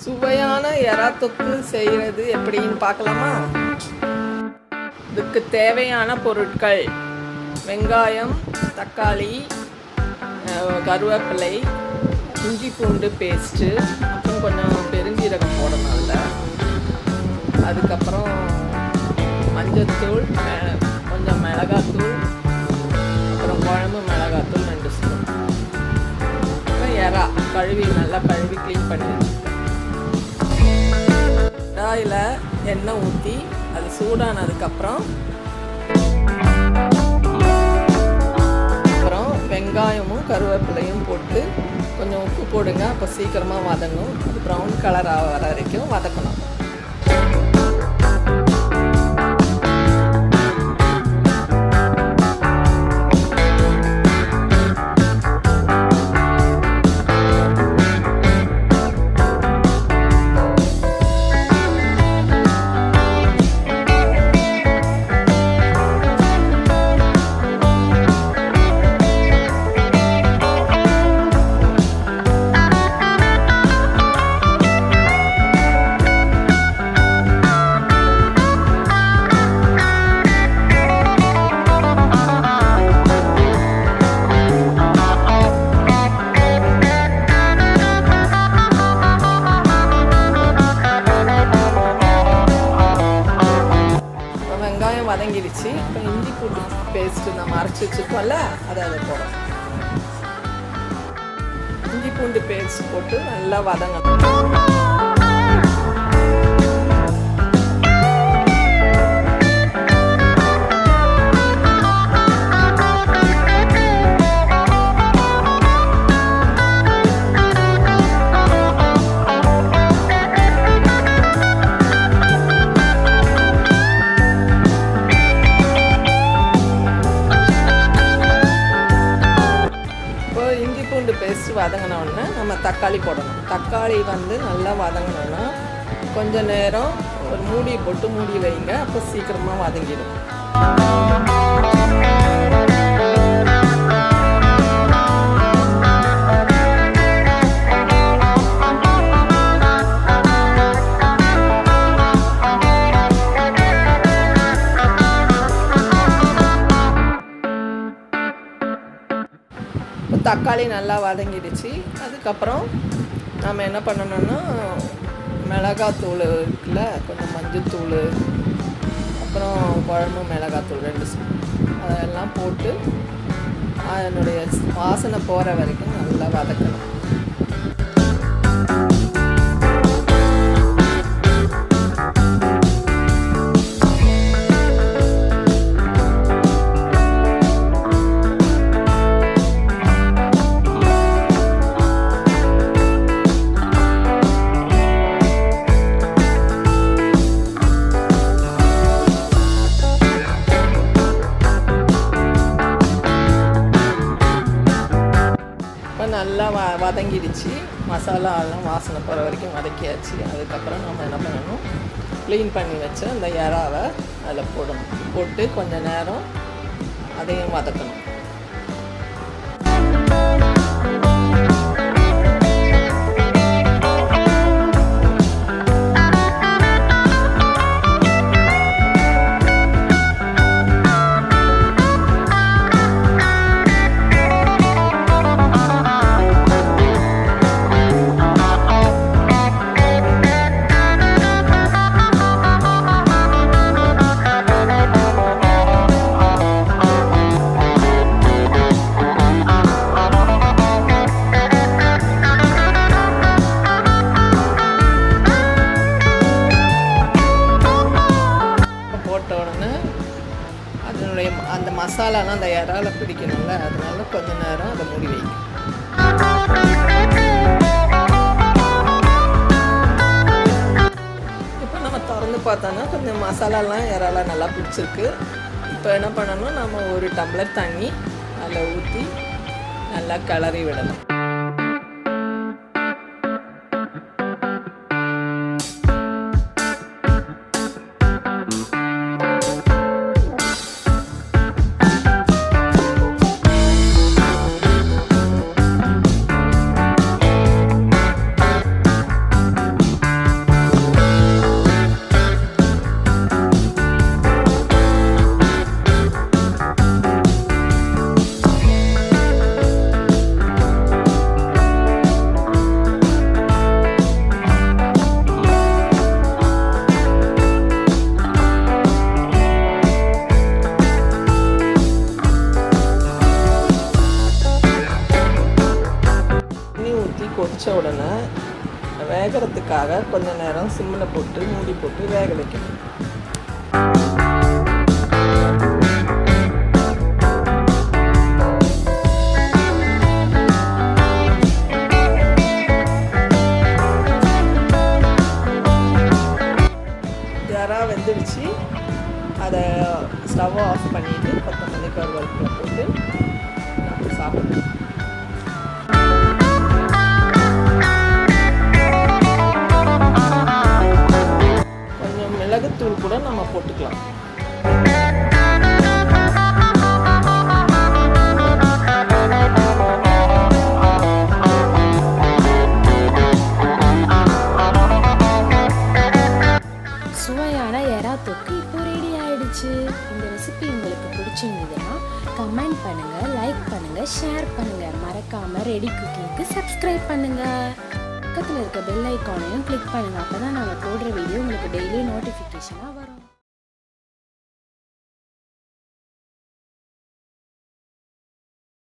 சுவையான எறா தொக்கு செய்கிறது எப்படின்னு பார்க்கலாமா இதுக்கு தேவையான பொருட்கள் வெங்காயம் தக்காளி அஹ், கருவேப்பிலை இஞ்சி பூண்டு பேஸ்ட்டு அப்புறம் கொஞ்சம் பெருஞ்சீரகம் போடணும் அதில் அதுக்கப்புறம் மஞ்சத்தூள் மெ- கொஞ்சம் மிளகாத்தூள் அப்புறம் குழம்பு மிளகாத்தூள் ரெண்டு ஸ்பூன் அப்புறம் எறா கழுவி நல்லா கழுவி க்ளீன் பண்ணி கடாயில் எண்ணெய் ஊற்றி அது சூடானதுக்கப்புறம் அப்புறம் வெங்காயமும் கருவேப்பிலையும் போட்டு கொஞ்சம் உப்பு போடுங்க அப்போ சீக்கிரமாக வதங்கும் அது ப்ரௌன் கலர் ஆக வர வரைக்கும் வதக்கணும் இப்போ வெங்காயம் வதங்கிடுச்சு இப்போ இஞ்சி பூண்டு பேஸ்ட்டு நம்ம அரைச்சி வச்சுருக்கோம்ல அதை அதை போடணும் இஞ்சி பூண்டு பேஸ்ட் போட்டு நல்லா வதங்கணும் இப்போ இஞ்சி பூண்டு பேஸ்ட் வதங்கின உடனே நம்ம தக்காளி போடணும் தக்காளி வந்து நல்லா வதங்கினோன்னா கொஞ்ச நேரம் ஒரு மூடி போட்டு மூடி வைங்க அப்போ சீக்கிரமாக வதங்கிடும் இப்போ தக்காளி நல்லா வதங்கிடுச்சு அதுக்கப்புறம் நம்ம என்ன பண்ணணும்னா மிளகாத்தூள் இருக்குல்ல கொஞ்சம் மஞ்சத்தூள் அப்புறம் குழம்பு மிளகாத்தூள் ரெண்டு ஸ்பூன் அதெல்லாம் போட்டு அதனுடைய வாசனை போகிற வரைக்கும் நல்லா வதக்கணும் இப்போ நல்லா வ வதங்கிடுச்சு மசாலா எல்லாம் வாசனை போகிற வரைக்கும் வதக்கியாச்சு அதுக்கப்புறம் நம்ம என்ன பண்ணணும் க்ளீன் பண்ணி வச்ச அந்த இறாவை அதில் போடணும் போட்டு கொஞ்ச நேரம் அதையும் வதக்கணும் போட்ட உடனே அதனுடைய ம- அந்த மசாலாலாம் அந்த இறால பிடிக்கணும்ல அதனால கொஞ்ச நேரம் அதை மூடி வைக்கும் இப்போ நம்ம திறந்து பார்த்தோன்னா கொஞ்சம் மசாலாலாம் இறால நல்லா பிடிச்சிருக்கு இப்போ என்ன பண்ணணும் நம்ம ஒரு டம்ளர் தண்ணி அதில் ஊற்றி நல்லா கிளறி விடணும் வச்ச உடனே வேகிறதுக்காக கொஞ்ச நேரம் சிம்மில் போட்டு மூடி போட்டு வேக வைக்கணும் யாரா வெந்துடுச்சு அதை ஸ்டவ் ஆஃப் பண்ணிவிட்டு கொத்தமல்லி கருவேப்பிலை போட்டு நம்ம சாப்பிடணும் கொஞ்சம் மிளகுத்தூள் கூட நம்ம போட்டுக்கலாம் சுவையான எறா தொக்கு இப்போ ரெடி ஆயிடுச்சு இந்த ரெசிபி உங்களுக்கு பிடிச்சிருந்ததுன்னா கமெண்ட் பண்ணுங்க லைக் பண்ணுங்க ஷேர் பண்ணுங்க மறக்காம ரெடி குக்கிங்க்கு சப்ஸ்கிரைப் பண்ணுங்க பக்கத்தில் இருக்க பெல் ஐக்கானையும் கிளிக் பண்ணுங்க அப்பதான் நாங்கள் போடுற வீடியோ உங்களுக்கு டெய்லி நோட்டிஃபிகேஷனாக வரும்